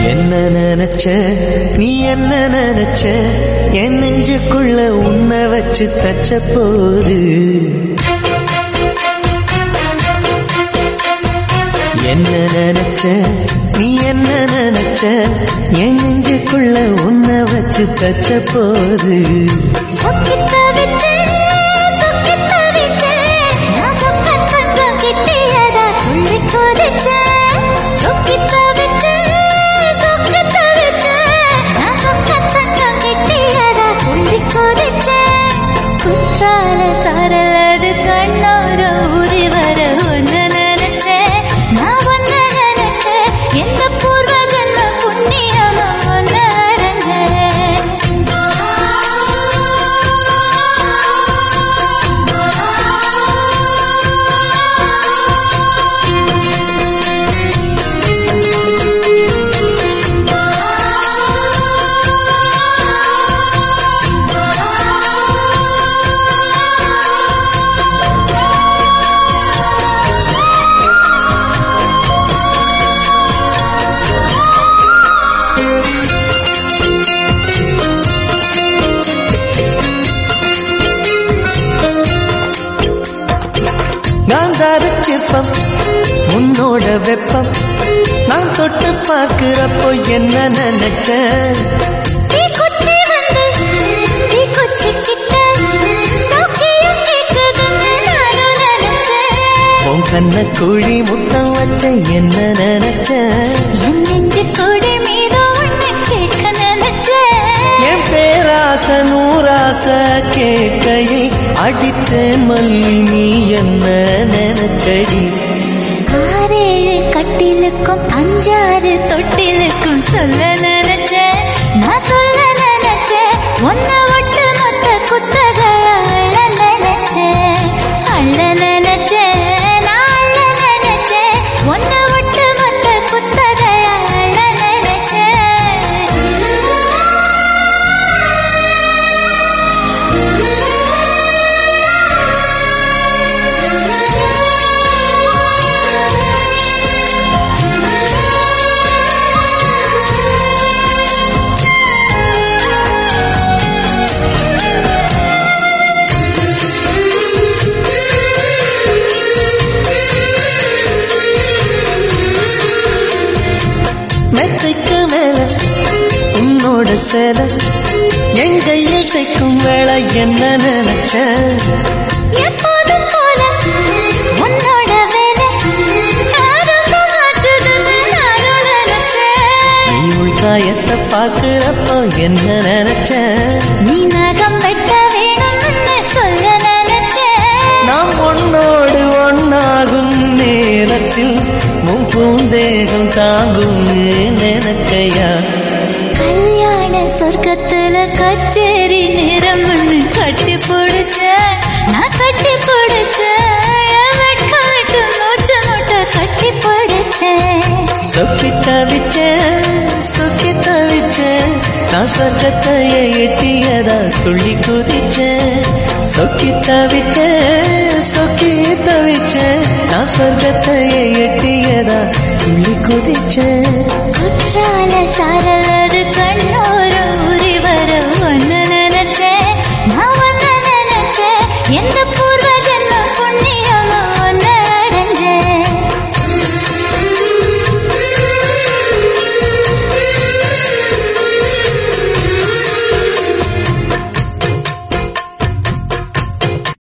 என்ன நினைச்ச நீ என்ன நினைச்ச என் நெஞ்சுக்குள்ள உன்னை வச்சு தச்ச போது என்ன நினைச்ச நீ என்ன நினைச்ச என் நெஞ்சுக்குள்ள உன்னை வச்சு தச்ச போது சொக்கித்த விட்டு, சொக்கித்த விட்டு, நான் சொக்கத் தங்கம் கிட்டியதா துள்ளிக் குதிச்சேன். சொக்கித்த விட்டு, சொக்கித்த விட்டு, நான் சொக்கத் தங்கம் கிட்டியதா துள்ளிக் குதிச்சேன். குற்றால சாரலது கண்ணோர ஊறி வர ஒன்னு நினைச்சேன் நான் ஒன்னு நினைச்சேன் எந்த பூர்வ ஜன்ம புண்ணியமா ஒன்னு அடைஞ்சேன் நான் தரிச்சிப்பம் உன்னோட வெப்பம் நான் தொட்டு பார்க்கிறப்போ என்ன நினைச்ச தீ குச்சி வந்து தீ குச்சி கிட்ட சௌக்கியம் கேட்குதுன்னு நானும் நினைச்சேன் உன் கண்ண குழி முத்தம் வச்ச என்ன நினைச்ச என் நெஞ்சு கொடி மீது ஒண்ணு கேட்க நினைச்சேன் என் பேராச நூராச கேட்கையை அடித்தேன் மல்லி நீ என்ன நினைச்சடி ஆறேழு கட்டிலுக்கும் அஞ்சாறு தொட்டிலுக்கும் சொல்ல நினைச்சேன் நான் சொல்ல நினைச்சேன் ஒன்ன ஒட்டு மொத்த குத்தகைய அள்ள நினைச்சேன் அள்ள நினைச்சேன் நான் அள்ள நினைச்சேன் ஒன்ன ஒட்டு மொத்த குத்தகைய அள்ள மெத்தைக்கு மேல உன்னோட சேல என் கையில் சேர்க்கும் வேலை என்ன நினைச்ச எப்போதும் போல உன்னோட வேலை யாருக்கும் மாற்றுதுன்னு நானும் நினைச்சேன் நீ உள்காயத்தை பார்க்கிறப்போ என்ன நினைச்ச நீ நகம் வெட்ட வேணும்னு சொல்ல நினைச்சேன் நாம் ஒன்னோடு ஒன்னாகும் நேரத்தில் உன் பூந்தேகம் தாங்கும் நினைச்சையா கல்யாண சொர்க்கத்துல கச்சேரி நேரம்னு கட்டி பிடிச்ச நான் கட்டி பிடிச்ச வெட்கம் விட்டு மூச்சு முட்டை கட்டி பிடிச்சேன் சொக்கி தவிச்ச சொக்கி தவிச்ச நான் சொர்க்கத்தையே எட்டியதா துள்ளி குதிச்ச சொக்கி தவிச்ச சொக்கி தவிச்ச நான் சொர்க்கத்தையே எட்டியதா துள்ளி குதிச்ச குற்றால சாரலது